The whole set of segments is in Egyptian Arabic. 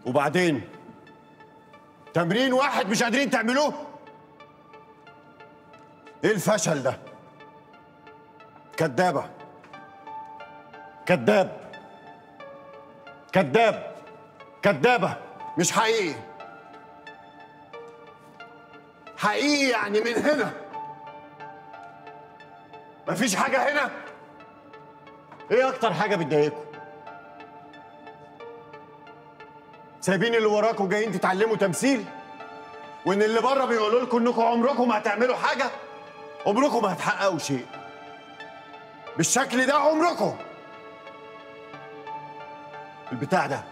وبعدين تمرين واحد مش قادرين تعملوه ايه الفشل ده كدابة كداب كداب كدابة مش حقيقي حقيقي يعني من هنا مفيش حاجة هنا ايه اكتر حاجة بتضايقكم سايبين اللي وراكم جايين تتعلموا تمثيل وان اللي بره بيقولوا لكم انكم عمركم ما هتعملوا حاجه عمركم ما هتحققوا شيء بالشكل ده عمركم البتاع ده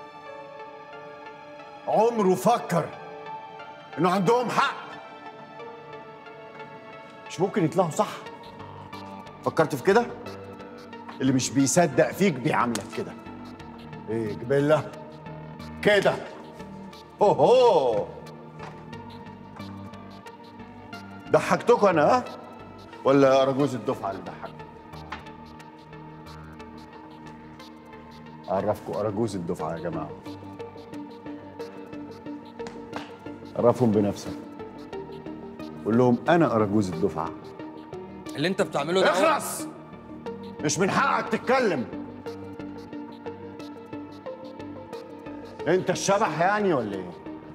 عمره فكر انه عندهم حق مش ممكن يطلعوا صح فكرت في كده اللي مش بيصدق فيك بيعاملك كده ايه جبله كده اوه ضحكتكم انا ها ولا رجوز الدفعه اللي ضحك اعرفكم اراجوز الدفعه يا جماعه عرفهم بنفسك قول لهم انا اراجوز الدفعه اللي انت بتعمله ده اخرس مش من حقك تتكلم انت الشبح يعني ولا ايه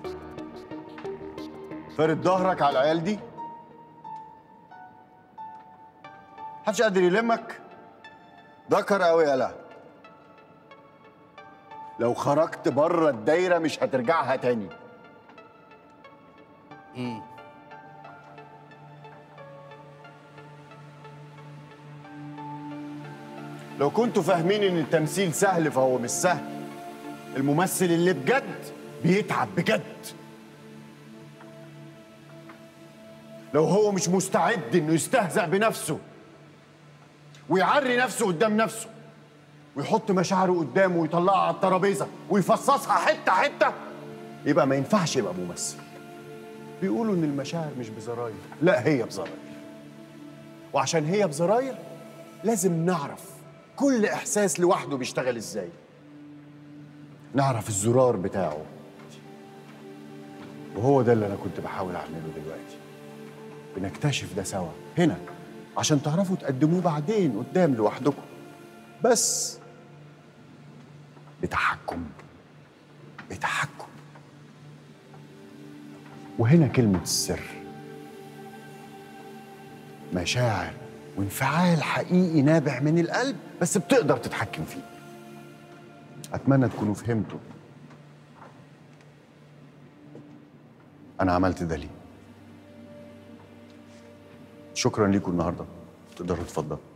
فرد ظهرك على العيال دي محدش قادر يلمك ذكر قوي يالا لو خرجت بره الدايره مش هترجعها تاني لو كنتوا فاهمين ان التمثيل سهل فهو مش سهل الممثل اللي بجد بيتعب بجد لو هو مش مستعد انه يستهزأ بنفسه ويعري نفسه قدام نفسه ويحط مشاعره قدامه ويطلعها على الترابيزه ويفصصها حته حته يبقى ما ينفعش يبقى ممثل بيقولوا ان المشاعر مش بزراير لا هي بزراير وعشان هي بزراير لازم نعرف كل احساس لوحده بيشتغل ازاي نعرف الزرار بتاعه وهو ده اللي انا كنت بحاول اعمله دلوقتي بنكتشف ده سوا هنا عشان تعرفوا تقدموه بعدين قدام لوحدكم بس بتحكم بتحكم وهنا كلمة السر مشاعر وانفعال حقيقي نابع من القلب بس بتقدر تتحكم فيه أتمنى تكونوا فهمتوا أنا عملت ده ليه شكرا ليكم النهاردة تقدروا تفضلوا